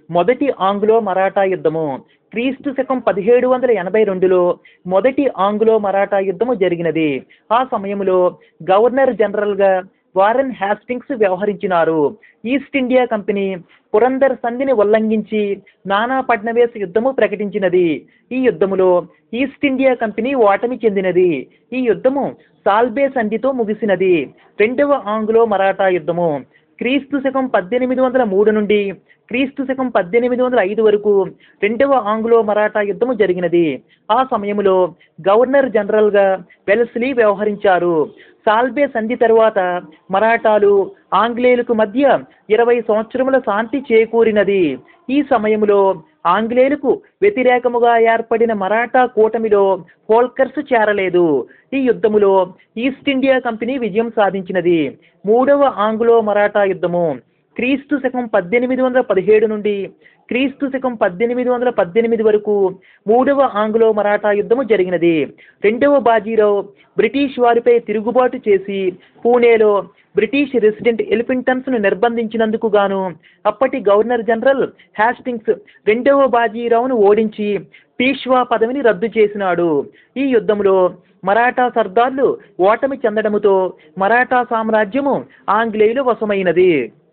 మొదటి ఆంగ్లో మరాఠా యుద్ధము క్రీస్తు శకం పదిహేడు వందల ఎనభై రెండులో మొదటి ఆంగ్లో మరాఠా యుద్ధము జరిగినది ఆ సమయంలో గవర్నర్ జనరల్గా వారెన్ హ్యాస్టింగ్స్ వ్యవహరించినారు ఈస్ట్ ఇండియా కంపెనీ పురందర్ సంధిని ఉల్లంఘించి నానా ఫడ్నవీస్ యుద్ధము ప్రకటించినది ఈ యుద్ధములో ఈస్ట్ ఇండియా కంపెనీ ఓటమి చెందినది ఈ యుద్ధము సాల్బే సంధితో ముగిసినది రెండవ ఆంగ్లో మరాఠా యుద్ధము క్రీస్తు శకం పద్దెనిమిది వందల మూడు నుండి క్రీస్తు శకం పద్దెనిమిది వందల ఐదు వరకు రెండవ ఆంగ్లో మరాఠా యుద్ధము జరిగినది ఆ సమయంలో గవర్నర్ జనరల్గా వెల్స్లీ వ్యవహరించారు సాల్బే సంధి తరువాత మరాఠాలు ఆంగ్లేయులకు మధ్య ఇరవై సంవత్సరముల శాంతి చేకూరినది ఈ సమయంలో ఆంగ్లేయులకు వ్యతిరేకముగా ఏర్పడిన మరాఠా కూటమిలో హోల్కర్స్ చేరలేదు ఈ యుద్ధములో ఈస్ట్ ఇండియా కంపెనీ విజయం సాధించినది మూడవ ఆంగ్లో మరాఠా యుద్ధము క్రీస్తు శకం పద్దెనిమిది వందల పదిహేడు నుండి క్రీస్తు శకం పద్దెనిమిది వందల పద్దెనిమిది వరకు మూడవ ఆంగ్లో మరాఠా యుద్ధము జరిగినది రెండవ బాజీరావు బ్రిటిష్ వారిపై తిరుగుబాటు చేసి పూణేలో బ్రిటిష్ రెసిడెంట్ ఎలిఫింటన్స్ను నిర్బంధించినందుకు గాను అప్పటి గవర్నర్ జనరల్ హ్యాస్టింగ్స్ రెండవ బాజీరావును ఓడించి పీష్వా పదవిని రద్దు చేసినాడు ఈ యుద్ధంలో మరాఠా సర్దార్లు ఓటమి చెందడముతో మరాఠా సామ్రాజ్యము ఆంగ్లేయుల వశమైనది